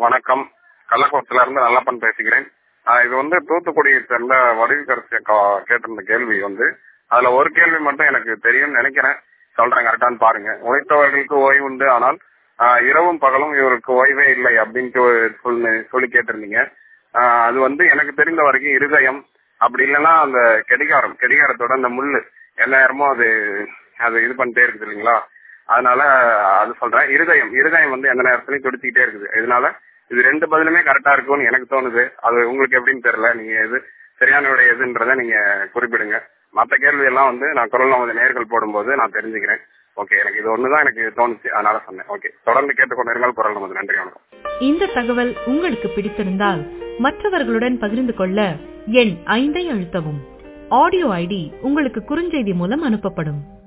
வணக்கம் கள்ளக்குளத்துல இருந்து நல்லப்பன் பேசுகிறேன் ஆஹ் இது வந்து தூத்துக்குடியை சேர்ந்த வடிவுக்கரசி அக்கா கேட்டிருந்த கேள்வி வந்து அதுல ஒரு கேள்வி மட்டும் எனக்கு தெரியும்னு நினைக்கிறேன் சொல்றேன் கரெக்டான்னு பாருங்க உழைத்தவர்களுக்கு ஓய்வு உண்டு ஆனால் ஆஹ் இரவும் பகலும் இவருக்கு ஓய்வே இல்லை அப்படின்ட்டு சொல்லி சொல்லி கேட்டிருந்தீங்க ஆஹ் அது வந்து எனக்கு தெரிந்த வரைக்கும் இருதயம் அப்படி இல்லைன்னா அந்த கெடிகாரம் கெடிகாரத்தோட அந்த முள்ளு எந்த நேரமும் அது அது இது பண்ணிட்டே இருக்குது இல்லைங்களா அதனால அது சொல்றேன் இருதயம் இருதயம் வந்து எந்த நேரத்துலயும் துடிச்சுக்கிட்டே இருக்குது இதனால இது ரெண்டு பதிலுமே கரெக்டா இருக்கும்னு எனக்கு தோணுது அது உங்களுக்கு எப்படின்னு தெரியல நீங்க எது சரியான விட எதுன்றதை நீங்க குறிப்பிடுங்க மற்ற கேள்வி எல்லாம் வந்து நான் குரல் நமது நேர்கள் போடும்போது நான் தெரிஞ்சுக்கிறேன் ஓகே எனக்கு இது ஒண்ணுதான் எனக்கு தோணுச்சு அதனால சொன்னேன் ஓகே தொடர்ந்து கேட்டுக்கொண்டிருங்கள் குரல் நமது நன்றி வணக்கம் இந்த தகவல் உங்களுக்கு பிடித்திருந்தால் மற்றவர்களுடன் பகிர்ந்து கொள்ள எண் ஐந்தை அழுத்தவும் ஆடியோ ஐடி உங்களுக்கு குறுஞ்செய்தி மூலம் அனுப்பப்படும்